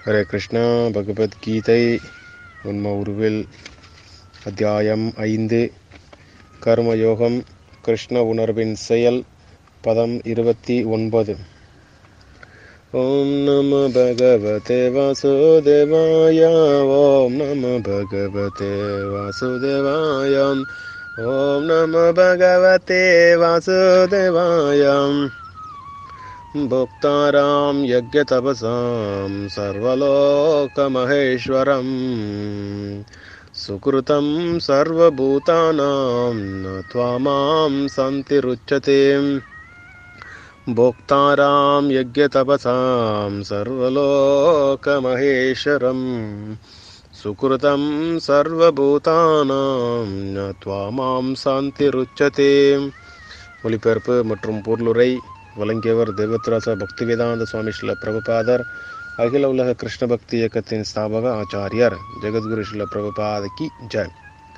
ஹரே கிருஷ்ணா பகவத்கீதை உண்ம உருவில் அத்தியாயம் ஐந்து கர்மயோகம் கிருஷ்ண உணர்வின் செயல் பதம் இருபத்தி ஒன்பது ஓம் நம பகவதே வாசுதேவாய ஓம் நம பகவதே வாசுதேவாயம் ஓம் நம பகவதே வாசுதேவாயம் भोक्तारां यज्ञतपसां सर्वलोकमहेश्वरम् सुकृतं सर्वभूतानां न त्वामां सन्तिरुच्यते भोक्तारां यज्ञतपसां सर्वलोकमहेश्वरम् सुकृतं सर्वभूतानां न त्वामां சாந்திருச்சதே மொழிபெயர்ப்பு மற்றும் பொருளுரை வழங்கியவர் தெய்வத்ராச பக்திவேதாந்த சுவாமி ஸ்ரீல பிரபுபாதர் அகில உலக கிருஷ்ண பக்தி இயக்கத்தின் ஸ்தாபக ஆச்சாரியர் ஜெகத்குரு ஸ்ரீல பிரபுபாதகி ஜெய்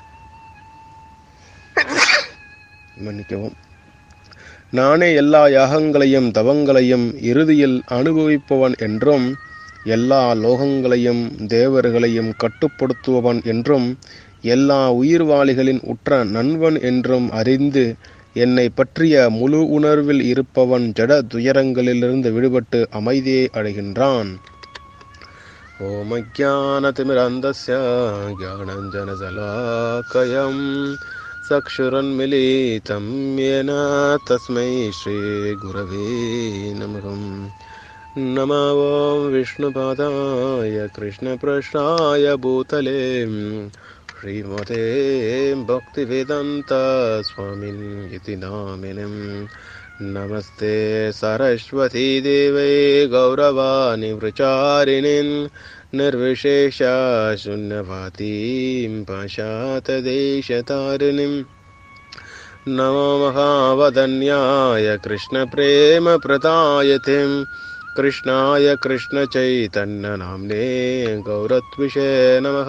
மன்னிக்கவும் நானே எல்லா யாகங்களையும் தவங்களையும் இறுதியில் அனுபவிப்பவன் என்றும் எல்லா லோகங்களையும் தேவர்களையும் கட்டுப்படுத்துபவன் என்றும் எல்லா உயிர்வாளிகளின் உற்ற நண்பன் என்றும் அறிந்து என்னை பற்றிய முழு உணர்வில் இருப்பவன் ஜட துயரங்களிலிருந்து விடுபட்டு அமைதியை அடைகின்றான் ஓம் அஜானதிமிரந்தஸ்ய ஜானஞ்சனசலாக்கயம் சக்ஷுரன்மிலிதம் येन तस्मै श्रीगुरवे नमः नमो ॐ विष्णुपादाय कृष्णपृष्ठाय भूतले श्रीमते भक्तिवेदान्त स्वामिन् इति नामिनम् नमस्ते सरस्वती देवै गौरवाणि वृचारिणीन् निर्विशेष शून्यवातीं पाशातदेशतारिणीम् नमो महावदन्याय कृष्णप्रेमप्रदायतिं कृष्णाय कृष्णचैतन्यनाम्ने गौरत्विषे नमः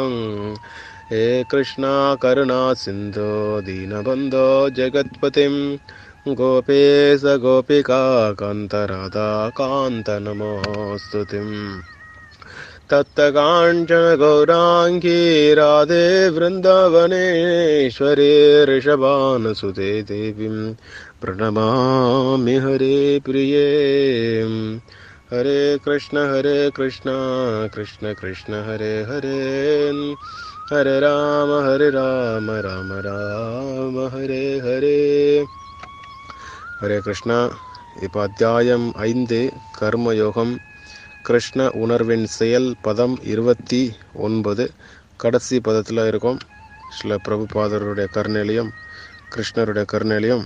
हे कृष्णा करुणा सिन्धो दीनबन्धो जगत्पतिं गोपेश गोपिका कान्तराधा कान्तनमोऽस्तुतिम् तत्तकाञ्चन गौराङ्गी राधे वृन्दावनेश्वरे ऋषभानुसुते देवीं प्रणमामि हरे प्रिये हरे कृष्ण हरे कृष्ण कृष्ण कृष्ण हरे हरे हरे राम हरे राम राम राम हरे हरे ஹரே கிருஷ்ணா இப்போ அத்தியாயம் ஐந்து கர்மயோகம் கிருஷ்ண உணர்வின் செயல் பதம் இருபத்தி ஒன்பது கடைசி பதத்தில் இருக்கும் சில பிரபுபாதருடைய கருணையிலையும் கிருஷ்ணருடைய கருணையிலையும்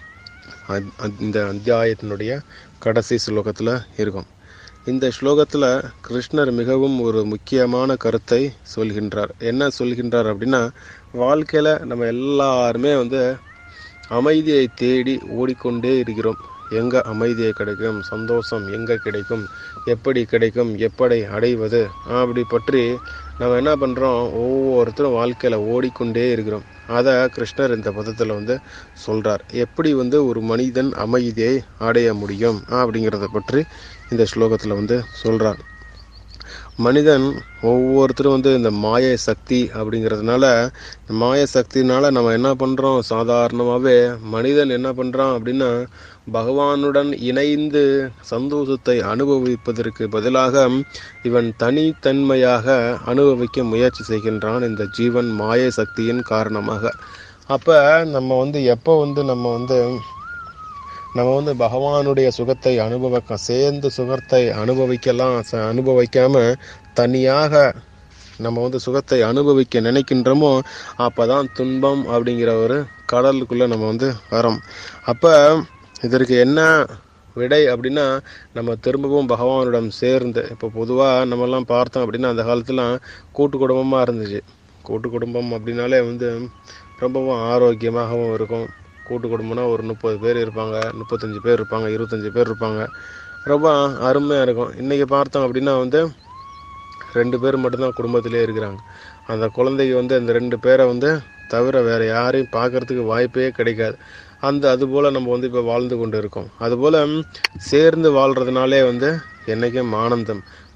இந்த அத்தியாயத்தினுடைய கடைசி ஸ்லோகத்தில் இருக்கும் இந்த ஸ்லோகத்தில் கிருஷ்ணர் மிகவும் ஒரு முக்கியமான கருத்தை சொல்கின்றார் என்ன சொல்கின்றார் அப்படின்னா வாழ்க்கையில் நம்ம எல்லாருமே வந்து அமைதியை தேடி ஓடிக்கொண்டே இருக்கிறோம் எங்கே அமைதியை கிடைக்கும் சந்தோஷம் எங்கே கிடைக்கும் எப்படி கிடைக்கும் எப்படி அடைவது அப்படி பற்றி நம்ம என்ன பண்ணுறோம் ஒவ்வொருத்தரும் வாழ்க்கையில் ஓடிக்கொண்டே இருக்கிறோம் அதை கிருஷ்ணர் இந்த பதத்தில் வந்து சொல்கிறார் எப்படி வந்து ஒரு மனிதன் அமைதியை அடைய முடியும் அப்படிங்கிறத பற்றி இந்த ஸ்லோகத்தில் வந்து சொல்கிறார் மனிதன் ஒவ்வொருத்தரும் வந்து இந்த மாய சக்தி அப்படிங்கிறதுனால இந்த மாய சக்தினால நம்ம என்ன பண்ணுறோம் சாதாரணமாகவே மனிதன் என்ன பண்ணுறான் அப்படின்னா பகவானுடன் இணைந்து சந்தோஷத்தை அனுபவிப்பதற்கு பதிலாக இவன் தனித்தன்மையாக அனுபவிக்க முயற்சி செய்கின்றான் இந்த ஜீவன் மாய சக்தியின் காரணமாக அப்போ நம்ம வந்து எப்போ வந்து நம்ம வந்து நம்ம வந்து பகவானுடைய சுகத்தை அனுபவிக்க சேர்ந்து சுகத்தை அனுபவிக்கலாம் அனுபவிக்காம தனியாக நம்ம வந்து சுகத்தை அனுபவிக்க நினைக்கின்றோமோ அப்பதான் துன்பம் அப்படிங்கிற ஒரு கடலுக்குள்ள நம்ம வந்து வரோம் அப்ப இதற்கு என்ன விடை அப்படின்னா நம்ம திரும்பவும் பகவானிடம் சேர்ந்து இப்போ பொதுவாக நம்மெல்லாம் பார்த்தோம் அப்படின்னா அந்த காலத்துலாம் கூட்டு குடும்பமாக இருந்துச்சு கூட்டு குடும்பம் அப்படின்னாலே வந்து ரொம்பவும் ஆரோக்கியமாகவும் இருக்கும் கூட்டு குடும்பம்னா ஒரு முப்பது பேர் இருப்பாங்க முப்பத்தஞ்சு பேர் இருப்பாங்க இருபத்தஞ்சி பேர் இருப்பாங்க ரொம்ப அருமையாக இருக்கும் இன்றைக்கி பார்த்தோம் அப்படின்னா வந்து ரெண்டு பேர் மட்டும்தான் குடும்பத்திலே இருக்கிறாங்க அந்த குழந்தைக்கு வந்து அந்த ரெண்டு பேரை வந்து தவிர வேறு யாரையும் பார்க்கறதுக்கு வாய்ப்பே கிடைக்காது அந்த அதுபோல் நம்ம வந்து இப்போ வாழ்ந்து கொண்டு இருக்கோம் அதுபோல் சேர்ந்து வாழ்கிறதுனாலே வந்து என்றைக்கும் ஆனந்தம்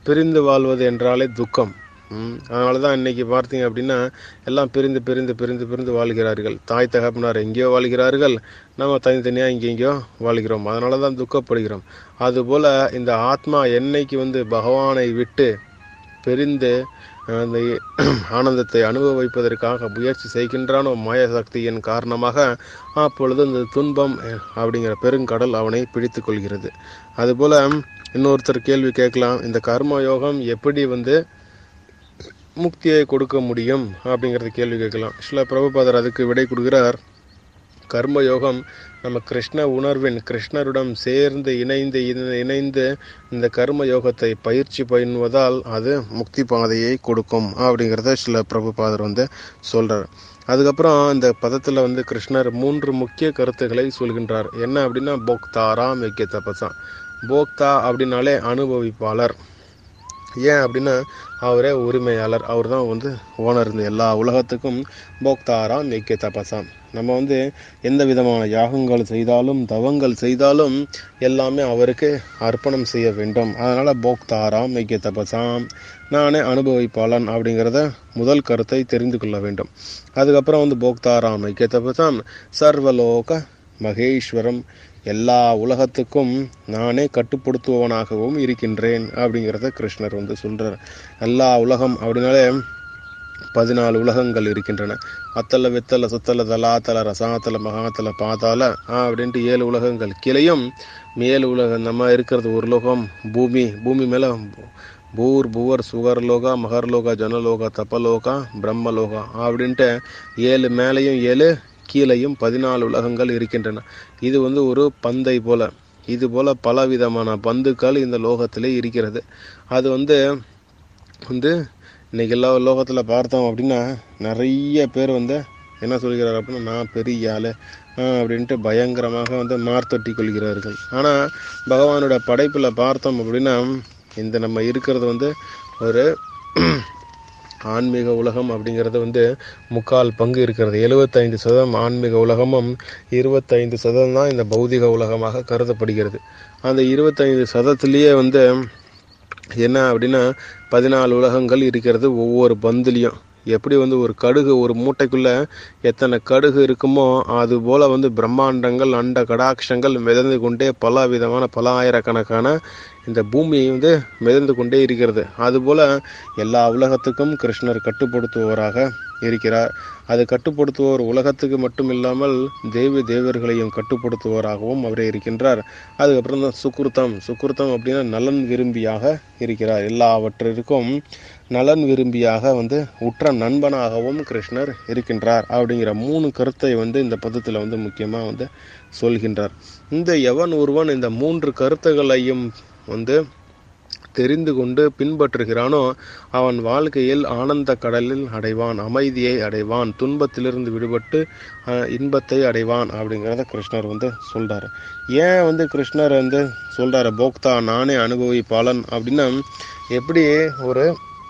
பிரிந்து வாழ்வது என்றாலே துக்கம் ம், அதனால தான் இன்னைக்கு பார்த்தீங்க அப்படின்னா எல்லாம் பிரிந்து பிரிந்து பிரிந்து பிரிந்து வாழ்கிறார்கள் தாய் தகப்பனார் எங்கேயோ வாழ்கிறார்கள் நம்ம தனித்தனியாக இங்கே எங்கேயோ வாழ்கிறோம் அதனால தான் துக்கப்படுகிறோம் அதுபோல் இந்த ஆத்மா என்னைக்கு வந்து பகவானை விட்டு பிரிந்து அந்த ஆனந்தத்தை அனுபவிப்பதற்காக முயற்சி செய்கின்றானோ மாய சக்தியின் காரணமாக அப்பொழுது இந்த துன்பம் அஹ், அப்படிங்கிற பெருங்கடல் அவனை பிடித்து கொள்கிறது அதுபோல இன்னொருத்தர் கேள்வி கேட்கலாம் இந்த கர்ம யோகம் எப்படி வந்து முக்தியை கொடுக்க முடியும் அப்படிங்கிறது கேள்வி கேட்கலாம் சில பிரபுபாதர் அதுக்கு விடை கொடுக்கிறார் கர்ம யோகம் நம்ம கிருஷ்ண உணர்வின் கிருஷ்ணருடன் சேர்ந்து இணைந்து இணை- இணைந்து இந்த கர்ம யோகத்தை பயிற்சி பண்ணுவதால் அது முக்தி பாதையை கொடுக்கும் அப்படிங்கிறத சில பிரபுபாதர் வந்து சொல்றார் அதுக்கப்புறம் இந்த பதத்துல வந்து கிருஷ்ணர் மூன்று முக்கிய கருத்துக்களை சொல்கின்றார் என்ன அப்படின்னா போக்தாரா மெக்கிய தபசா போக்தா அப்படின்னாலே அனுபவிப்பாளர் ஏன் அப்படின்னா அவரே உரிமையாளர் அவர் தான் வந்து ஓனர் இந்த எல்லா உலகத்துக்கும் போக்தாராம் மெக்கிய தபசாம் நம்ம வந்து எந்த விதமான யாகங்கள் செய்தாலும் தவங்கள் செய்தாலும் எல்லாமே அவருக்கு அர்ப்பணம் செய்ய வேண்டும் அதனால போக்தாராம் மெக்கிய தபசாம் நானே அனுபவிப்பாளன் அப்படிங்கிறத முதல் கருத்தை தெரிந்து கொள்ள வேண்டும் அதுக்கப்புறம் வந்து போக்தாராம் மெக்கிய தபசாம் சர்வலோக மகேஸ்வரம் எல்லா உலகத்துக்கும் நானே கட்டுப்படுத்துபவனாகவும் இருக்கின்றேன் அப்படிங்கிறத கிருஷ்ணர் வந்து சொல்றார் எல்லா உலகம் அப்படின்னாலே பதினாலு உலகங்கள் இருக்கின்றன அத்தல வித்தல சுத்தல தலாத்தல ரசாத்தல மகாத்தல பாத்தால ஆ, அப்படின்ட்டு ஏழு உலகங்கள் கீழையும் மேல் உலகம் நம்ம இருக்கிறது ஒரு லோகம் பூமி பூமி மேல பூர் புவர் சுகர்லோகா மகர்லோகா ஜனலோகா தப்பலோகா பிரம்மலோகா அப்படின்ட்டு ஏழு மேலையும் ஏழு கீழையும் பதினாலு உலகங்கள் இருக்கின்றன இது வந்து ஒரு பந்தை போல இது போல பல விதமான பந்துக்கள் இந்த லோகத்திலே இருக்கிறது அது வந்து வந்து இன்னைக்கு எல்லா லோகத்தில் பார்த்தோம் அப்படின்னா நிறைய பேர் வந்து என்ன சொல்கிறார் அப்படின்னா நான் பெரிய ஆளு ஆ, அப்படின்ட்டு பயங்கரமாக வந்து மார்த்தட்டி கொள்கிறார்கள் ஆனால் பகவானோட படைப்பில் பார்த்தோம் அப்படின்னா இந்த நம்ம இருக்கிறது வந்து ஒரு ஆன்மீக உலகம் அப்படிங்கிறது வந்து முக்கால் பங்கு இருக்கிறது எழுபத்தைந்து சதம் ஆன்மீக உலகமும் இருபத்தைந்து சதம் தான் இந்த பௌதிக உலகமாக கருதப்படுகிறது அந்த இருபத்தைந்து சதத்திலேயே வந்து என்ன அப்படின்னா பதினாலு உலகங்கள் இருக்கிறது ஒவ்வொரு பந்துலையும் எப்படி வந்து ஒரு கடுகு ஒரு மூட்டைக்குள்ள எத்தனை கடுகு இருக்குமோ அது போல வந்து பிரம்மாண்டங்கள் அண்ட கடாட்சங்கள் மிதந்து கொண்டே பல விதமான பல ஆயிரக்கணக்கான இந்த பூமி வந்து மிதந்து கொண்டே இருக்கிறது அதுபோல எல்லா உலகத்துக்கும் கிருஷ்ணர் கட்டுப்படுத்துபவராக இருக்கிறார் அது கட்டுப்படுத்துவோர் உலகத்துக்கு மட்டும் இல்லாமல் தேவி தேவர்களையும் கட்டுப்படுத்துவோராகவும் அவரே இருக்கின்றார் அதுக்கப்புறம் தான் சுக்குர்த்தம் சுக்குர்த்தம் அப்படின்னா நலன் விரும்பியாக இருக்கிறார் எல்லாவற்றிற்கும் நலன் விரும்பியாக வந்து உற்ற நண்பனாகவும் கிருஷ்ணர் இருக்கின்றார் அப்படிங்கிற மூணு கருத்தை வந்து இந்த பதத்தில் வந்து முக்கியமாக வந்து சொல்கின்றார் இந்த எவன் ஒருவன் இந்த மூன்று கருத்துகளையும் வந்து தெரிந்து கொண்டு பின்பற்றுகிறானோ அவன் வாழ்க்கையில் ஆனந்த கடலில் அடைவான் அமைதியை அடைவான் துன்பத்திலிருந்து விடுபட்டு அஹ், இன்பத்தை அடைவான் அப்படிங்கிறத கிருஷ்ணர் வந்து சொல்றாரு ஏன் வந்து கிருஷ்ணர் வந்து சொல்றாரு போக்தா நானே அனுபவிப்பாளன் அப்படின்னா எப்படி ஒரு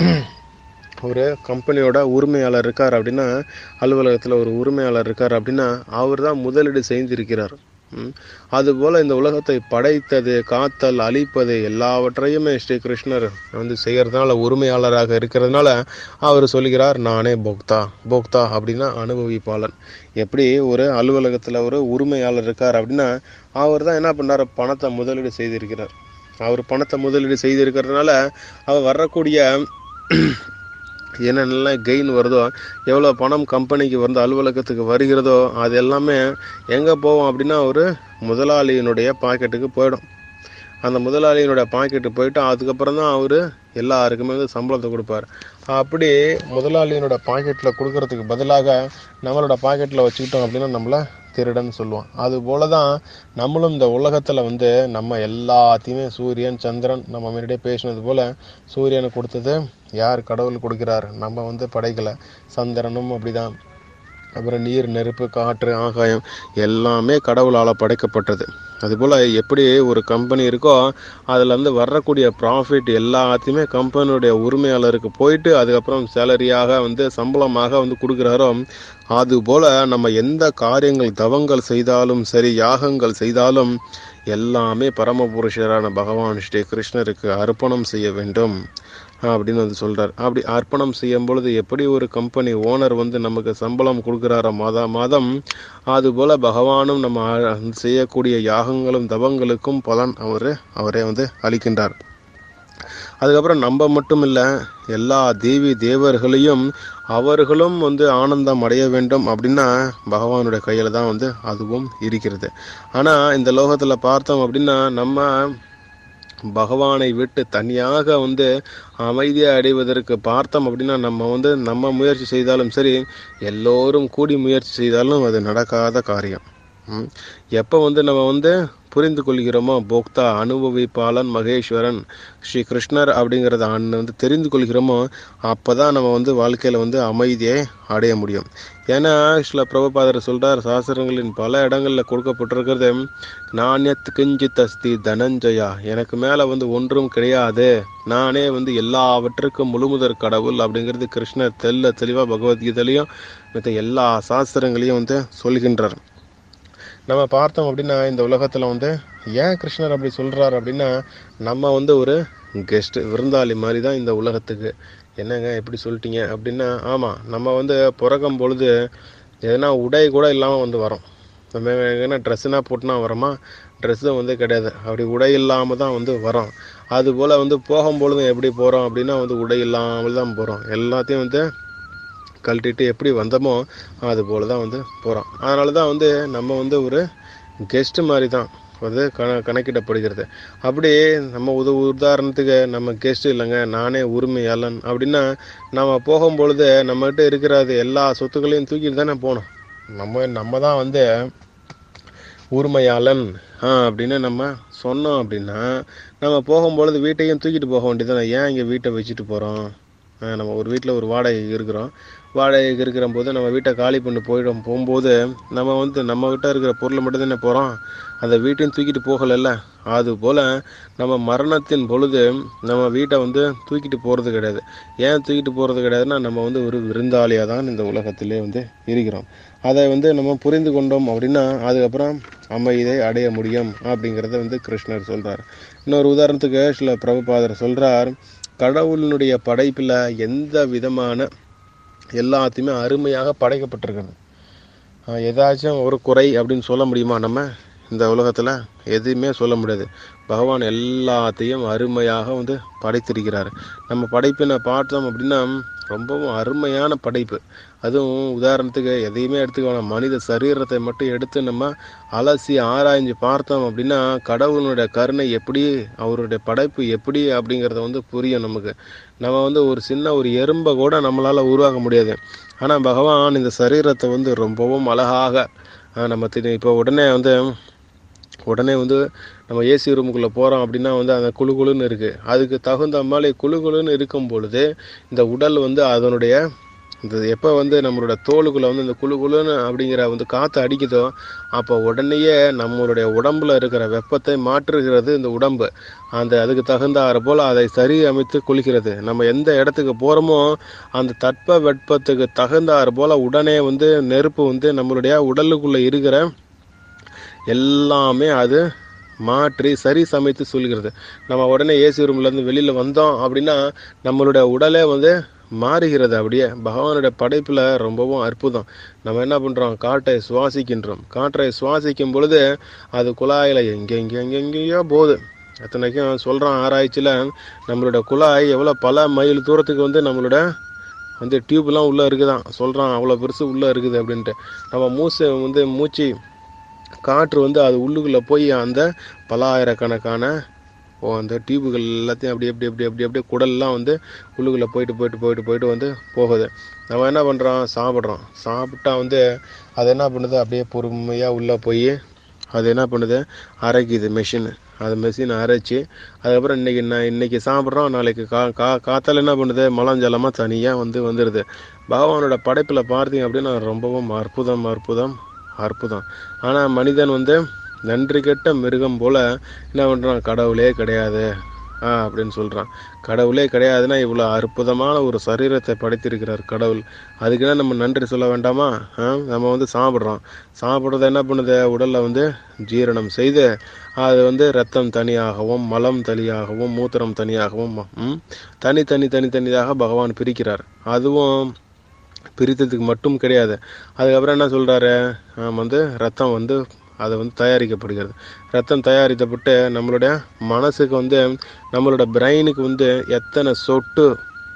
ஒரு கம்பெனியோட உரிமையாளர் இருக்கார் அப்படின்னா அலுவலகத்தில் ஒரு உரிமையாளர் இருக்கார் அப்படின்னா அவர் தான் முதலீடு செய்திருக்கிறார் ம். அதுபோல இந்த உலகத்தை படைத்தது காத்தல் அழிப்பது எல்லாவற்றையுமே ஸ்ரீ கிருஷ்ணர் வந்து செய்யறதுனால உரிமையாளராக இருக்கிறதுனால அவர் சொல்கிறார் நானே போக்தா போக்தா அப்படின்னா அனுபவிப்பாளன் எப்படி ஒரு அலுவலகத்தில் ஒரு உரிமையாளர் இருக்கார் அப்படின்னா அவர் தான் என்ன பண்ணார் பணத்தை முதலீடு செய்திருக்கிறார் அவர் பணத்தை முதலீடு செய்திருக்கிறதுனால அவர் வரக்கூடிய என்னென்னலாம் கெயின் வருதோ எவ்வளோ பணம் கம்பெனிக்கு வந்து அலுவலகத்துக்கு வருகிறதோ அது எல்லாமே எங்கே போவோம் அப்படின்னா ஒரு முதலாளியினுடைய பாக்கெட்டுக்கு போயிடும் அந்த முதலாளியினுடைய பாக்கெட்டு போயிட்டு அதுக்கப்புறம் தான் அவர் எல்லாருக்குமே வந்து சம்பளத்தை கொடுப்பார் அப்படி முதலாளியினோட பாக்கெட்டில் கொடுக்கறதுக்கு பதிலாக நம்மளோட பாக்கெட்டில் வச்சுக்கிட்டோம் அப்படின்னா நம்மள திருடன் சொல்லுவான் அது போல தான் நம்மளும் இந்த உலகத்தில் வந்து நம்ம எல்லாத்தையுமே சூரியன் சந்திரன் நம்ம முன்னாடியே பேசினது போல சூரியனை கொடுத்தது யார் கடவுள் கொடுக்கிறார் நம்ம வந்து படைக்கல சந்திரனும் அப்படிதான் அப்புறம் நீர் நெருப்பு காற்று ஆகாயம் எல்லாமே கடவுளால் படைக்கப்பட்டது அதுபோல் எப்படி ஒரு கம்பெனி இருக்கோ அதில் இருந்து வரக்கூடிய ப்ராஃபிட் எல்லாத்தையுமே கம்பெனியுடைய உரிமையாளருக்கு போயிட்டு அதுக்கப்புறம் சேலரியாக வந்து சம்பளமாக வந்து கொடுக்குறாரோ அதுபோல் நம்ம எந்த காரியங்கள் தவங்கள் செய்தாலும் சரி யாகங்கள் செய்தாலும் எல்லாமே பரமபுருஷரான பகவான் ஸ்ரீ கிருஷ்ணருக்கு அர்ப்பணம் செய்ய வேண்டும் அப்படின்னு வந்து சொல்றார் அப்படி அர்ப்பணம் செய்யும் பொழுது எப்படி ஒரு கம்பெனி ஓனர் வந்து நமக்கு சம்பளம் கொடுக்குறாரோ மாதா மாதம் அதுபோல பகவானும் நம்ம ஆ- செய்யக்கூடிய யாகங்களும் தவங்களுக்கும் பலன் அவர் அவரே வந்து அளிக்கின்றார் அதுக்கப்புறம் நம்ம மட்டும் இல்லை எல்லா தேவி தேவர்களையும் அவர்களும் வந்து ஆனந்தம் அடைய வேண்டும் அப்படின்னா பகவானுடைய கையில தான் வந்து அதுவும் இருக்கிறது ஆனா இந்த லோகத்துல பார்த்தோம் அப்படின்னா நம்ம பகவானை விட்டு தனியாக வந்து அமைதியை அடைவதற்கு பார்த்தோம் அப்படின்னா நம்ம வந்து நம்ம முயற்சி செய்தாலும் சரி எல்லோரும் கூடி முயற்சி செய்தாலும் அது நடக்காத காரியம் ம். எப்போ வந்து நம்ம வந்து புரிந்து கொள்கிறோமோ போக்தா அனுபவிப்பாளன் மகேஸ்வரன் ஸ்ரீ கிருஷ்ணர் அப்படிங்கிறத அண்ணன் வந்து தெரிந்து கொள்கிறோமோ அப்பதான் நம்ம வந்து வாழ்க்கையில வந்து அமைதியை அடைய முடியும் ஏன்னா சில பிரபுபாதர் சொல்றார் சாஸ்திரங்களின் பல இடங்கள்ல கொடுக்கப்பட்டிருக்கிறது நாணயத் கிஞ்சித் அஸ்தி தனஞ்சயா எனக்கு மேல வந்து ஒன்றும் கிடையாது நானே வந்து எல்லாவற்றுக்கும் முழுமுதற் கடவுள் அப்படிங்கிறது கிருஷ்ணர் தெல்ல தெளிவா பகவத்கீதையிலையும் மற்ற எல்லா சாஸ்திரங்களையும் வந்து சொல்கின்றார் நம்ம பார்த்தோம் அப்படின்னா இந்த உலகத்துல வந்து ஏன் கிருஷ்ணர் அப்படி சொல்றாரு அப்படின்னா நம்ம வந்து ஒரு கெஸ்ட் விருந்தாளி மாதிரி தான் இந்த உலகத்துக்கு என்னங்க எப்படி சொல்லிட்டீங்க அப்படின்னா ஆமா நம்ம வந்து பிறக்கும் பொழுது எதனா உடை கூட இல்லாம வந்து வரோம் நம்ம எங்கன்னா ட்ரெஸ்ஸுனா போட்டுனா வரோமா ட்ரெஸ்ஸும் வந்து கிடையாது அப்படி உடை இல்லாம தான் வந்து வரோம் அது போல வந்து போகும்பொழுதும் எப்படி போறோம் அப்படின்னா வந்து உடை இல்லாமல் தான் போறோம் எல்லாத்தையும் வந்து கழட்டிட்டு எப்படி வந்தோமோ அது போல தான் வந்து போகிறோம் அதனால தான் வந்து நம்ம வந்து ஒரு கெஸ்ட் மாதிரி தான் வந்து கண கணக்கிடப்படுகிறது அப்படி நம்ம உத உதாரணத்துக்கு நம்ம கெஸ்ட் இல்லைங்க நானே உரிமையாளன் அப்படின்னா நம்ம போகும்பொழுது நம்மகிட்ட இருக்கிற அது எல்லா சொத்துக்களையும் தூக்கிட்டு தானே போகணும் நம்ம நம்ம தான் வந்து உரிமையாளன் ஆ அப்படின்னு நம்ம சொன்னோம் அப்படின்னா நம்ம போகும்பொழுது வீட்டையும் தூக்கிட்டு போக வேண்டியதானே ஏன் இங்கே வீட்டை வச்சுட்டு போகிறோம் நம்ம ஒரு வீட்டில் ஒரு வாடகைக்கு இருக்கிறோம் வாடகைக்கு இருக்கிற போது நம்ம வீட்டை காலி பண்ணி போயிடும் போகும்போது நம்ம வந்து நம்ம கிட்ட இருக்கிற பொருளை மட்டும் தானே போகிறோம் அந்த வீட்டையும் தூக்கிட்டு போகலைல்ல அது போல் நம்ம மரணத்தின் பொழுது நம்ம வீட்டை வந்து தூக்கிட்டு போகிறது கிடையாது ஏன் தூக்கிட்டு போகிறது கிடையாதுன்னா நம்ம வந்து ஒரு விருந்தாளியாக தான் இந்த உலகத்திலே வந்து இருக்கிறோம் அதை வந்து நம்ம புரிந்து கொண்டோம் அப்படின்னா அதுக்கப்புறம் அமைதியை அடைய முடியும் அப்படிங்கிறத வந்து கிருஷ்ணர் சொல்றார் இன்னொரு உதாரணத்துக்கு சில பிரபுபாதர் சொல்றார் கடவுளினுடைய படைப்பில் எந்த விதமான எல்லாத்தையுமே அருமையாக படைக்கப்பட்டிருக்கிறது ஆஹ் ஏதாச்சும் ஒரு குறை அப்படின்னு சொல்ல முடியுமா நம்ம இந்த உலகத்தில் எதுவுமே சொல்ல முடியாது பகவான் எல்லாத்தையும் அருமையாக வந்து படைத்திருக்கிறார் நம்ம படைப்பினை பார்த்தோம் அப்படின்னா ரொம்பவும் அருமையான படைப்பு அதுவும் உதாரணத்துக்கு எதையுமே எடுத்துக்க வேணாம் மனித சரீரத்தை மட்டும் எடுத்து நம்ம அலசி ஆராய்ஞ்சு பார்த்தோம் அப்படின்னா கடவுளுடைய கருணை எப்படி அவருடைய படைப்பு எப்படி அப்படிங்கிறத வந்து புரியும் நமக்கு நம்ம வந்து ஒரு சின்ன ஒரு எறும்பை கூட நம்மளால உருவாக்க முடியாது ஆனால் பகவான் இந்த சரீரத்தை வந்து ரொம்பவும் அழகாக ஆஹ் நம்ம திரு- இப்போ உடனே வந்து உடனே வந்து நம்ம ஏசி ரூமுக்குள்ளே போகிறோம் அப்படின்னா வந்து அந்த குளு குளுன்னு இருக்குது அதுக்கு தகுந்த மாதிரி குளு குளுன்னு இருக்கும் பொழுது இந்த உடல் வந்து அதனுடைய இந்த எப்போ வந்து நம்மளோட தோலுக்குள்ளே வந்து இந்த குளு குளுன்னு அப்படிங்கிற வந்து காற்று அடிக்குதோ அப்போ உடனேயே நம்மளுடைய உடம்புல இருக்கிற வெப்பத்தை மாற்றுகிறது இந்த உடம்பு அந்த அதுக்கு தகுந்தாறு போல் அதை சரி அமைத்து குளிக்கிறது நம்ம எந்த இடத்துக்கு போகிறோமோ அந்த தட்ப வெப்பத்துக்கு தகுந்தாறு போல் உடனே வந்து நெருப்பு வந்து நம்மளுடைய உடலுக்குள்ளே இருக்கிற எல்லாமே அது மாற்றி சரி சமைத்து சொல்கிறது நம்ம உடனே ஏசி ரூம்லேருந்து வெளியில் வந்தோம் அப்படின்னா நம்மளுடைய உடலே வந்து மாறுகிறது அப்படியே பகவானுடைய படைப்பில் ரொம்பவும் அற்புதம் நம்ம என்ன பண்ணுறோம் காற்றை சுவாசிக்கின்றோம் காற்றை சுவாசிக்கும் பொழுது அது குழாயில் எங்கே எங்கே எங்கே எங்கேயோ போகுது அத்தனைக்கும் சொல்கிறான் ஆராய்ச்சியில் நம்மளோட குழாய் எவ்வளோ பல மைல் தூரத்துக்கு வந்து நம்மளோட வந்து டியூப்லாம் உள்ளே இருக்குதான் சொல்கிறான் அவ்வளோ பெருசு உள்ளே இருக்குது அப்படின்ட்டு நம்ம மூசை வந்து மூச்சு காற்று வந்து அது உள்ளுக்குள்ளே போய் அந்த பலாயிரக்கணக்கான ஓ அந்த டியூபுகள் எல்லாத்தையும் அப்படி அப்படி அப்படி அப்படி அப்படியே குடல்லாம் வந்து உள்ளுக்குள்ளே போயிட்டு போயிட்டு போயிட்டு போயிட்டு வந்து போகுது நம்ம என்ன பண்ணுறோம் சாப்பிட்றோம் சாப்பிட்டா வந்து அது என்ன பண்ணுது அப்படியே பொறுமையாக உள்ளே போய் அது என்ன பண்ணுது அரைக்குது மெஷின் அது மெஷின் அரைச்சி அதுக்கப்புறம் இன்னைக்கு நான் இன்னைக்கு சாப்பிட்றோம் நாளைக்கு கா கா காத்தால என்ன பண்ணுது மலஞ்சலமாக தனியாக வந்து வந்துடுது பகவானோட படைப்பில் பார்த்தீங்க அப்படின்னா ரொம்பவும் அற்புதம் அற்புதம் அற்புதம் ஆனால் மனிதன் வந்து நன்றி கெட்ட மிருகம் போல என்ன பண்ணுறான் கடவுளே கிடையாது ஆ அப்படின்னு சொல்கிறான் கடவுளே கிடையாதுன்னா இவ்வளோ அற்புதமான ஒரு சரீரத்தை படைத்திருக்கிறார் கடவுள் அதுக்குன்னா நம்ம நன்றி சொல்ல வேண்டாமா ஆ நம்ம வந்து சாப்பிட்றோம் சாப்பிட்றது என்ன பண்ணுது உடலில் வந்து ஜீரணம் செய்து அது வந்து ரத்தம் தனியாகவும் மலம் தனியாகவும் மூத்திரம் தனியாகவும் ம், தனி தனி தனி தனியாக பகவான் பிரிக்கிறார் அதுவும் பிரித்ததுக்கு மட்டும் கிடையாது அதுக்கப்புறம் என்ன சொல்கிறாரு வந்து ரத்தம் வந்து அது வந்து தயாரிக்கப்படுகிறது ரத்தம் தயாரிக்கப்பட்டு நம்மளுடைய மனசுக்கு வந்து நம்மளோட பிரெயினுக்கு வந்து எத்தனை சொட்டு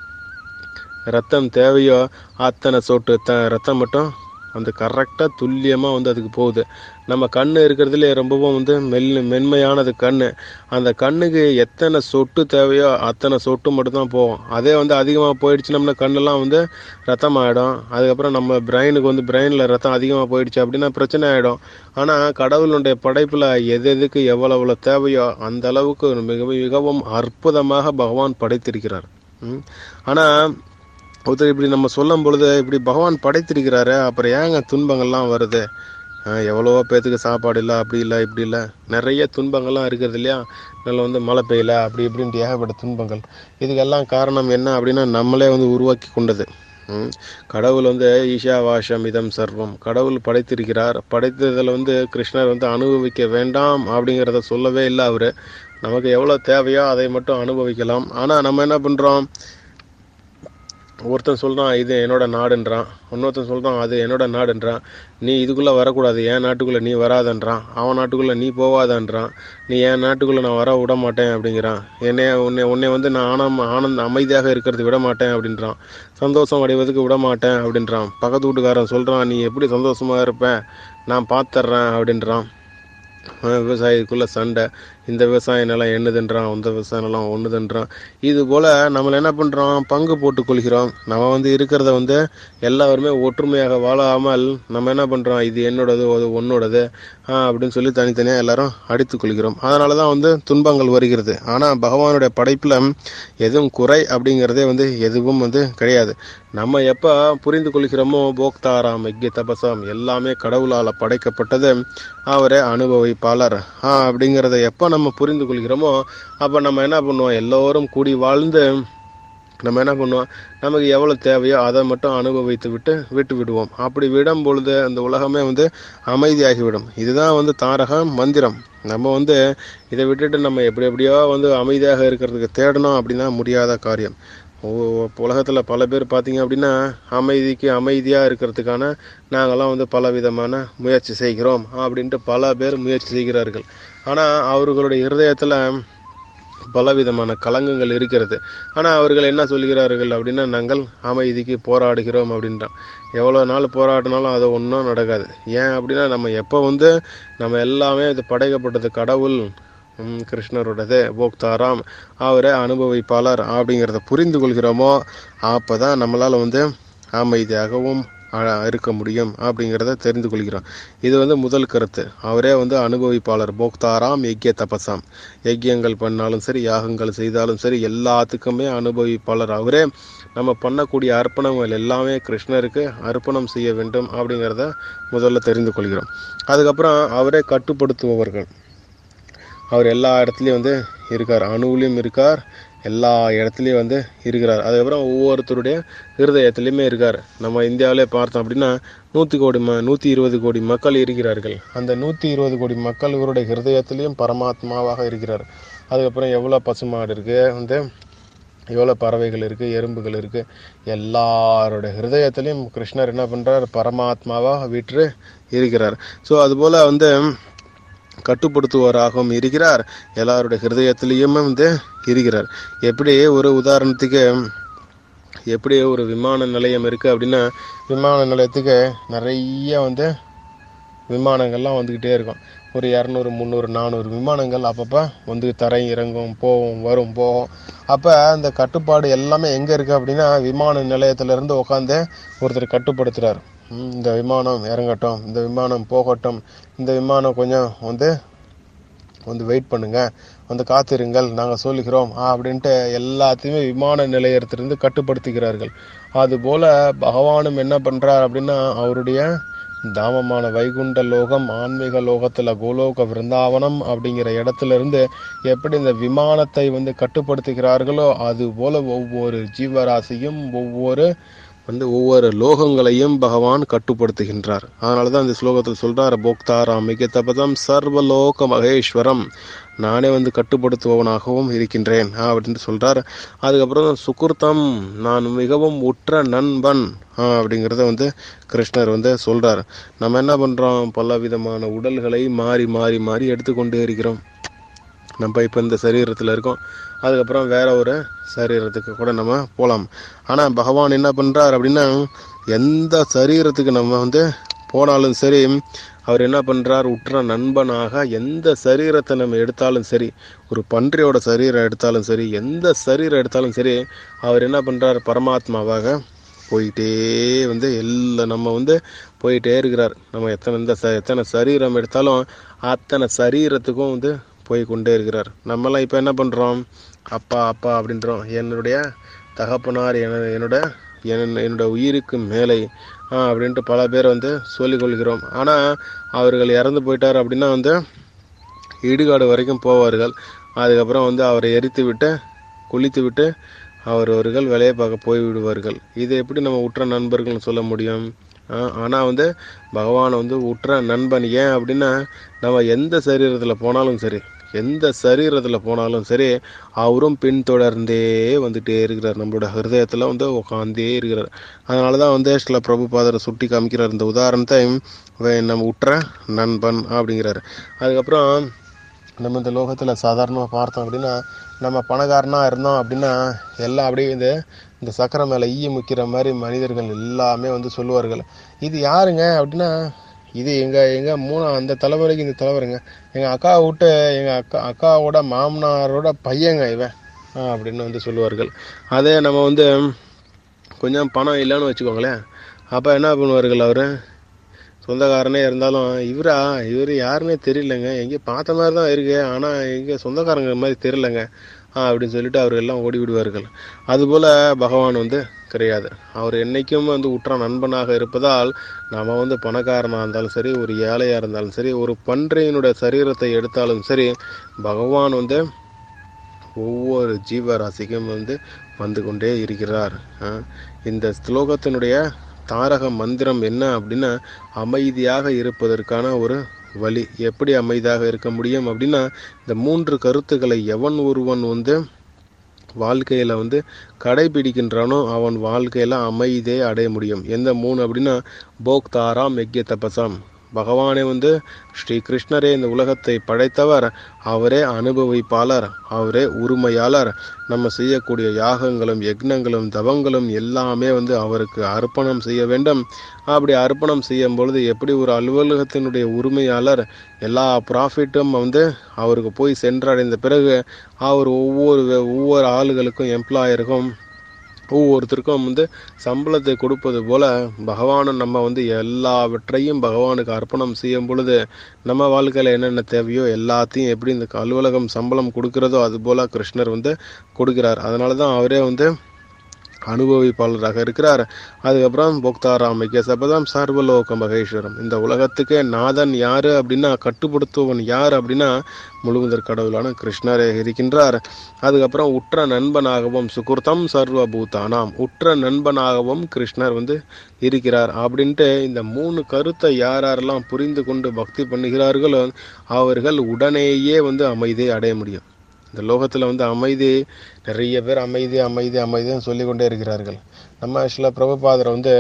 ரத்தம் தேவையோ அத்தனை சொட்டு த ரத்தம் மட்டும் அந்த கரெக்டாக துல்லியமாக வந்து அதுக்கு போகுது நம்ம கண் இருக்கிறதுலே ரொம்பவும் வந்து மெல் மென்மையானது கண் அந்த கண்ணுக்கு எத்தனை சொட்டு தேவையோ அத்தனை சொட்டு மட்டும்தான் போகும் அதே வந்து அதிகமாக போயிடுச்சுனோம்னா கண்ணெல்லாம் வந்து ரத்தம் ஆகிடும் அதுக்கப்புறம் நம்ம பிரெயினுக்கு வந்து பிரெயினில் ரத்தம் அதிகமாக போயிடுச்சு அப்படின்னா பிரச்சனை ஆகிடும் ஆனால் கடவுளுடைய படைப்பில் எது எதுக்கு எவ்வளோ எவ்வளோ தேவையோ அந்த அளவுக்கு மிக மிகவும் அற்புதமாக பகவான் படைத்திருக்கிறார் ம். ஆனால் ஒருத்தர் இப்படி நம்ம சொல்லும் பொழுது இப்படி பகவான் படைத்திருக்கிறாரு அப்புறம் ஏங்க துன்பங்கள்லாம் வருது ஆஹ் எவ்வளவோ பேத்துக்கு சாப்பாடு இல்லை அப்படி இல்லை இப்படி இல்லை நிறைய துன்பங்கள்லாம் இருக்கிறது இல்லையா நல்ல வந்து மழை பெய்யல அப்படி இப்படின்ட்டு ஏகப்பட்ட துன்பங்கள் இதுக்கெல்லாம் காரணம் என்ன அப்படின்னா நம்மளே வந்து உருவாக்கி கொண்டது ம். கடவுள் வந்து ஈஷா வாஷம் இதம் சர்வம் கடவுள் படைத்திருக்கிறார் படைத்ததில் வந்து கிருஷ்ணர் வந்து அனுபவிக்க வேண்டாம் அப்படிங்கிறத சொல்லவே இல்லை அவர் நமக்கு எவ்வளோ தேவையோ அதை மட்டும் அனுபவிக்கலாம் ஆனால் நம்ம என்ன பண்ணுறோம் ஒருத்தன் சொல்கிறான் இது என்னோட நாடுன்றான் இன்னொருத்தன் சொல்கிறான் அது என்னோட நாடுன்றான் நீ இதுக்குள்ளே வரக்கூடாது என் நாட்டுக்குள்ளே நீ வராதன்றான் அவன் நாட்டுக்குள்ளே நீ போவாதன்றான் நீ என் நாட்டுக்குள்ளே நான் வர விட மாட்டேன் அப்படிங்கிறான் என்னைய உன்னை உன்னை வந்து நான் ஆனம் ஆனந்த அமைதியாக இருக்கிறது விட மாட்டேன் அப்படின்றான் சந்தோஷம் அடைவதற்கு விட மாட்டேன் அப்படின்றான் பக்கத்து வீட்டுக்காரன் சொல்கிறான் நீ எப்படி சந்தோஷமாக இருப்ப நான் பார்த்துட்றேன் அப்படின்றான் அஹ் விவசாயிக்குள்ள சண்டை இந்த விவசாய நிலம் என்னதுன்றான் அந்த விவசாய நிலம் ஒன்றுதுன்றான் இது போல் நம்மளை என்ன பண்ணுறோம் பங்கு போட்டு கொள்கிறோம் நம்ம வந்து இருக்கிறத வந்து எல்லாருமே ஒற்றுமையாக வாழாமல் நம்ம என்ன பண்ணுறோம் இது என்னோடது அது உன்னோடது ஆஹ் அப்படின்னு சொல்லி தனித்தனியாக எல்லாரும் அடித்துக் கொள்கிறோம் அதனால தான் வந்து துன்பங்கள் வருகிறது ஆனால் பகவானுடைய படைப்பில் எதுவும் குறை அப்படிங்கிறதே வந்து எதுவும் வந்து கிடையாது நம்ம எப்போ புரிந்து கொள்கிறோமோ போக்தாராம் யக்ய தபசாம் எல்லாமே கடவுளால் படைக்கப்பட்டது அவரே அனுபவிப்பாளர் ஆ அப்படிங்கிறத எப்போ நம்ம புரிந்து கொள்கிறோமோ அப்போ நம்ம என்ன பண்ணுவோம் எல்லோரும் கூடி வாழ்ந்து நம்ம என்ன பண்ணுவோம் நமக்கு எவ்வளோ தேவையோ அதை மட்டும் அனுபவித்து விட்டு விட்டு விடுவோம் அப்படி விடும் பொழுது அந்த உலகமே வந்து அமைதியாகிவிடும் இதுதான் வந்து தாரக மந்திரம் நம்ம வந்து இதை விட்டுட்டு நம்ம எப்படி எப்படியோ வந்து அமைதியாக இருக்கிறதுக்கு தேடணும் அப்படின்னா முடியாத காரியம் உலகத்தில் பல பேர் பார்த்தீங்க அப்படின்னா அமைதிக்கு அமைதியாக இருக்கிறதுக்கான நாங்கள்லாம் வந்து பல விதமான முயற்சி செய்கிறோம் அப்படின்ட்டு பல பேர் முயற்சி செய்கிறார்கள் ஆனால் அவர்களுடைய இருதயத்தில் பலவிதமான களங்கங்கள் இருக்கிறது ஆனால் அவர்கள் என்ன சொல்கிறார்கள் அப்படின்னா நாங்கள் அமைதிக்கு போராடுகிறோம் அப்படின்றான் எவ்வளோ நாள் போராடினாலும் அது ஒன்றும் நடக்காது ஏன் அப்படின்னா நம்ம எப்போ வந்து நம்ம எல்லாமே இது படைக்கப்பட்டது கடவுள் ம், கிருஷ்ணரோடது போக்தாராம் அவரே அனுபவிப்பாளர் அப்படிங்கிறத புரிந்து கொள்கிறோமோ அப்போ தான் நம்மளால் வந்து அமைதியாகவும் அ- இருக்க முடியும் அப்படிங்கிறத தெரிந்து கொள்கிறோம் இது வந்து முதல் கருத்து அவரே வந்து அனுபவிப்பாளர் போக்தாராம் யக்ய தபசாம் யஜ்யங்கள் பண்ணாலும் சரி யாகங்கள் செய்தாலும் சரி எல்லாத்துக்குமே அனுபவிப்பாளர் அவரே நம்ம பண்ணக்கூடிய அர்ப்பணங்கள் எல்லாமே கிருஷ்ணருக்கு அர்ப்பணம் செய்ய வேண்டும் அப்படிங்கிறத முதல்ல தெரிந்து கொள்கிறோம் அதுக்கப்புறம் அவரே கட்டுப்படுத்துபவர்கள் அவர் எல்லா இடத்துலையும் வந்து இருக்கார் அணுவிலையும் இருக்கார் எல்லா இடத்துலையும் வந்து இருக்கிறார் அதுக்கப்புறம் ஒவ்வொருத்தருடைய இருதயத்துலையுமே இருக்கார் நம்ம இந்தியாவிலே பார்த்தோம் அப்படின்னா நூற்றி கோடி ம நூற்றி இருபது கோடி மக்கள் இருக்கிறார்கள் அந்த நூற்றி இருபது கோடி மக்கள் இவருடைய ஹிருதயத்திலையும் பரமாத்மாவாக இருக்கிறார் அதுக்கப்புறம் எவ்வளோ பசுமாடு இருக்குது வந்து எவ்வளோ பறவைகள் இருக்குது எறும்புகள் இருக்குது எல்லாரோட ஹிருதயத்திலையும் கிருஷ்ணர் என்ன பண்ணுறார் பரமாத்மாவாக வீற்று இருக்கிறார் ஸோ அதுபோல் வந்து கட்டுப்படுத்துவராகவும் இருக்கிறார் எல்லாருடைய ஹிருதயத்திலையுமே வந்து இருக்கிறார் எப்படி ஒரு உதாரணத்துக்கு எப்படி ஒரு விமான நிலையம் இருக்குது அப்படின்னா விமான நிலையத்துக்கு நிறைய வந்து விமானங்கள்லாம் வந்துக்கிட்டே இருக்கும் ஒரு இரநூறு முந்நூறு நானூறு விமானங்கள் அப்பப்போ வந்து தரை இறங்கும் போகும் வரும் போகும் அப்போ அந்த கட்டுப்பாடு எல்லாமே எங்கே இருக்குது அப்படின்னா விமான நிலையத்திலேருந்து உட்காந்து ஒருத்தர் கட்டுப்படுத்துகிறார் ம், இந்த விமானம் இறங்கட்டும் இந்த விமானம் போகட்டும் இந்த விமானம் கொஞ்சம் வந்து வந்து வெயிட் பண்ணுங்க வந்து காத்திருங்கள் நாங்கள் சொல்லுகிறோம் ஆ, அப்படின்ட்டு எல்லாத்தையுமே விமான நிலையத்திலிருந்து கட்டுப்படுத்துகிறார்கள் அதுபோல பகவானும் என்ன பண்றார் அப்படின்னா அவருடைய தாமமான வைகுண்ட லோகம் ஆன்மீக லோகத்துல கோலோக விருந்தாவனம் அப்படிங்கிற இடத்துல இருந்து எப்படி இந்த விமானத்தை வந்து கட்டுப்படுத்துகிறார்களோ அது போல ஒவ்வொரு ஜீவராசியும் ஒவ்வொரு வந்து ஒவ்வொரு லோகங்களையும் பகவான் கட்டுப்படுத்துகின்றார் அதனால தான் இந்த ஸ்லோகத்தில் சொல்றார் போக்தாராம் மிகத்தபதம் சர்வலோக மகேஸ்வரம் நானே வந்து கட்டுப்படுத்துபவனாகவும் இருக்கின்றேன் அப்படின்னு சொல்றார் அதுக்கப்புறம் சுகுர்த்தம் நான் மிகவும் உற்ற நண்பன் அப்படிங்கிறத வந்து கிருஷ்ணர் வந்து சொல்றார் நம்ம என்ன பண்றோம் பல விதமான உடல்களை மாறி மாறி மாறி எடுத்துக்கொண்டே இருக்கிறோம் நம்ம இப்போ இந்த சரீரத்தில் இருக்கோம் அதுக்கப்புறம் வேற ஒரு சரீரத்துக்கு கூட நம்ம போகலாம் ஆனால் பகவான் என்ன பண்ணுறார் அப்படின்னா எந்த சரீரத்துக்கு நம்ம வந்து போனாலும் சரி அவர் என்ன பண்ணுறார் உற்ற நண்பனாக எந்த சரீரத்தை நம்ம எடுத்தாலும் சரி ஒரு பன்றியோட சரீரம் எடுத்தாலும் சரி எந்த சரீரம் எடுத்தாலும் சரி அவர் என்ன பண்ணுறார் பரமாத்மாவாக போயிட்டே வந்து எல்லா நம்ம வந்து போயிட்டே இருக்கிறார் நம்ம எத்தனை இந்த ச எத்தனை சரீரம் எடுத்தாலும் அத்தனை சரீரத்துக்கும் வந்து போய் கொண்டே இருக்கிறார் நம்மலாம் இப்போ என்ன பண்ணுறோம் அப்பா அப்பா அப்படின்றோம் என்னுடைய தகப்பனார் என என்னோட என் என்னோட உயிருக்கு மேலே அப்படின்ட்டு பல பேர் வந்து சொல்லிக் கொள்கிறோம் ஆனால் அவர்கள் இறந்து போயிட்டார் அப்படின்னா வந்து இடுகாடு வரைக்கும் போவார்கள் அதுக்கப்புறம் வந்து அவரை எரித்து விட்டு குளித்து விட்டு அவரவர்கள் வேலையை பார்க்க போய் விடுவார்கள் இது எப்படி நம்ம உற்ற நண்பர்கள்னு சொல்ல முடியும் ஆனால் வந்து பகவான் வந்து உற்ற நண்பன் ஏன் அப்படின்னா நம்ம எந்த சரீரத்தில் போனாலும் சரி எந்த சரீரத்தில் போனாலும் சரி அவரும் பின்தொடர்ந்தே வந்துட்டே இருக்கிறார் நம்மளோட ஹிருதயத்தில் வந்து உட்காந்தே இருக்கிறார் அதனால தான் வந்து சில பிரபுபாதரை சுட்டி காமிக்கிறார் இந்த உதாரணத்தை நம்ம உற்ற நண்பன் அப்படிங்கிறாரு அதுக்கப்புறம் நம்ம இந்த லோகத்தில் சாதாரணமாக பார்த்தோம் அப்படின்னா நம்ம பணக்காரனாக இருந்தோம் அப்படின்னா எல்லாம் அப்படியே இந்த இந்த சக்கரை மேலே ஈய முக்கிற மாதிரி மனிதர்கள் எல்லாமே வந்து சொல்லுவார்கள் இது யாருங்க அப்படின்னா இது எங்கள் எங்கள் மூணு அந்த தலைமுறைக்கு இந்த தலைவருங்க எங்கள் அக்கா விட்டு எங்கள் அக்கா அக்காவோட மாமனாரோட பையங்க இவன் அப்படின்னு வந்து சொல்லுவார்கள் அதே நம்ம வந்து கொஞ்சம் பணம் இல்லைன்னு வச்சுக்கோங்களேன் அப்போ என்ன பண்ணுவார்கள் அவர் சொந்தக்காரனே இருந்தாலும் இவரா இவர் யாருன்னே தெரியலங்க எங்கேயும் பார்த்த மாதிரி தான் இருக்கு ஆனால் எங்கே சொந்தக்காரங்க மாதிரி தெரியலங்க அப்படின்னு சொல்லிட்டு அவர் எல்லாம் ஓடி விடுவார்கள் அதுபோல் பகவான் வந்து கிடையாது அவர் என்னைக்கும் வந்து உற்ற நண்பனாக இருப்பதால் நம்ம வந்து பணக்காரனாக இருந்தாலும் சரி ஒரு ஏழையாக இருந்தாலும் சரி ஒரு பன்றியினுடைய சரீரத்தை எடுத்தாலும் சரி பகவான் வந்து ஒவ்வொரு ஜீவராசிக்கும் வந்து வந்து கொண்டே இருக்கிறார் இந்த ஸ்லோகத்தினுடைய தாரக மந்திரம் என்ன அப்படின்னா அமைதியாக இருப்பதற்கான ஒரு வழி எப்படி அமைதியாக இருக்க முடியும் அப்படின்னா இந்த மூன்று கருத்துக்களை எவன் ஒருவன் வந்து வாழ்க்கையில் வந்து கடைபிடிக்கின்றானோ அவன் வாழ்க்கையில் அமைதியை அடைய முடியும் எந்த மூணு அப்படின்னா போக்தாராம் யக்ய தபசாம் பகவானே வந்து ஸ்ரீ கிருஷ்ணரே இந்த உலகத்தை படைத்தவர் அவரே அனுபவிப்பாளர் அவரே உரிமையாளர் நம்ம செய்யக்கூடிய யாகங்களும் யக்னங்களும் தவங்களும் எல்லாமே வந்து அவருக்கு அர்ப்பணம் செய்ய வேண்டும் அப்படி அர்ப்பணம் செய்யும் பொழுது எப்படி ஒரு அலுவலகத்தினுடைய உரிமையாளர் எல்லா ப்ராஃபிட்டும் வந்து அவருக்கு போய் சென்றடைந்த பிறகு அவர் ஒவ்வொரு ஒவ்வொரு ஆளுகளுக்கும் எம்ப்ளாயருக்கும் ஒவ்வொருத்தருக்கும் வந்து சம்பளத்தை கொடுப்பது போல பகவானும் நம்ம வந்து எல்லாவற்றையும் பகவானுக்கு அர்ப்பணம் செய்யும் பொழுது நம்ம வாழ்க்கையில் என்னென்ன தேவையோ எல்லாத்தையும் எப்படி இந்த அலுவலகம் சம்பளம் கொடுக்கிறதோ அது போல கிருஷ்ணர் வந்து கொடுக்கிறார் அதனால தான் அவரே வந்து அனுபவிப்பாளராக இருக்கிறார் அதுக்கப்புறம் போக்தாராம் சபதம் சர்வலோக மகேஸ்வரம் இந்த உலகத்துக்கே நாதன் யாரு அப்படின்னா கட்டுப்படுத்துவன் யார் அப்படின்னா முழுமுதற் கடவுளான கிருஷ்ணரே இருக்கின்றார் அதுக்கப்புறம் உற்ற நண்பனாகவும் சுகுர்த்தம் சர்வபூதானாம் உற்ற நண்பனாகவும் கிருஷ்ணர் வந்து இருக்கிறார் அப்படின்ட்டு இந்த மூணு கருத்தை யார் யாரெல்லாம் புரிந்து கொண்டு பக்தி பண்ணுகிறார்களோ அவர்கள் உடனேயே வந்து அமைதியை அடைய முடியும் இந்த லோகத்தில் வந்து அமைதி நிறைய பேர் அமைதி அமைதி அமைதின்னு சொல்லிக்கொண்டே இருக்கிறார்கள் நம்ம சில பிரபுபாதரை வந்து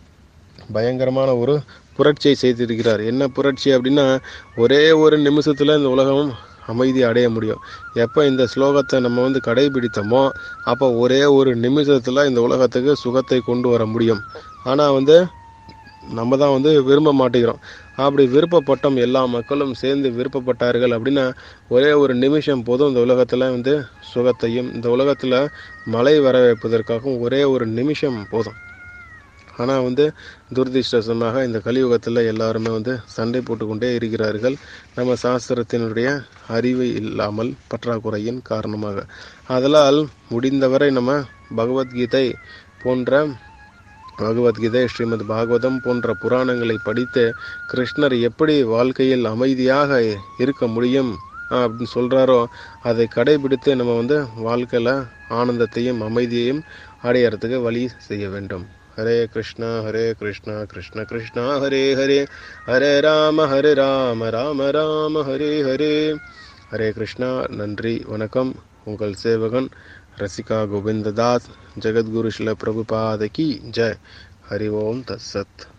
பயங்கரமான ஒரு புரட்சியை செய்திருக்கிறார் என்ன புரட்சி அப்படின்னா ஒரே ஒரு நிமிஷத்தில் இந்த உலகம் அமைதி அடைய முடியும் எப்போ இந்த ஸ்லோகத்தை நம்ம வந்து கடைபிடித்தோமோ அப்போ ஒரே ஒரு நிமிஷத்தில் இந்த உலகத்துக்கு சுகத்தை கொண்டு வர முடியும் ஆனால் வந்து நம்ம தான் வந்து விரும்ப மாட்டேங்கிறோம் அப்படி விருப்பப்பட்டோம் எல்லா மக்களும் சேர்ந்து விருப்பப்பட்டார்கள் அப்படின்னா ஒரே ஒரு நிமிஷம் போதும் இந்த உலகத்தில் வந்து சுகத்தையும் இந்த உலகத்தில் மழை வர வைப்பதற்காகவும் ஒரே ஒரு நிமிஷம் போதும் ஆனால் வந்து துரதிருஷ்டசமாக இந்த கலியுகத்தில் எல்லாருமே வந்து சண்டை போட்டுக்கொண்டே இருக்கிறார்கள் நம்ம சாஸ்திரத்தினுடைய அறிவு இல்லாமல் பற்றாக்குறையின் காரணமாக அதனால் முடிந்தவரை நம்ம பகவத்கீதை போன்ற பகவத்கீதை ஸ்ரீமத் பாகவதம் போன்ற புராணங்களை படித்து கிருஷ்ணர் எப்படி வாழ்க்கையில் அமைதியாக இருக்க முடியும் அப்படின்னு சொல்கிறாரோ அதை கடைபிடித்து நம்ம வந்து வாழ்க்கையில் ஆனந்தத்தையும் அமைதியையும் அடையறதுக்கு வழி செய்ய வேண்டும் ஹரே கிருஷ்ணா ஹரே கிருஷ்ணா கிருஷ்ண கிருஷ்ணா ஹரே ஹரே ஹரே ராம ஹரே ராம ராம ராம ஹரே ஹரே ஹரே கிருஷ்ணா நன்றி வணக்கம் உங்கள் சேவகன் ரசிகா கோவிந்ததாஸ் ஜெகத்குரு ஸ்ல பிரபுபாத கி ஜெய் ஹரி ஓம் தத் சத்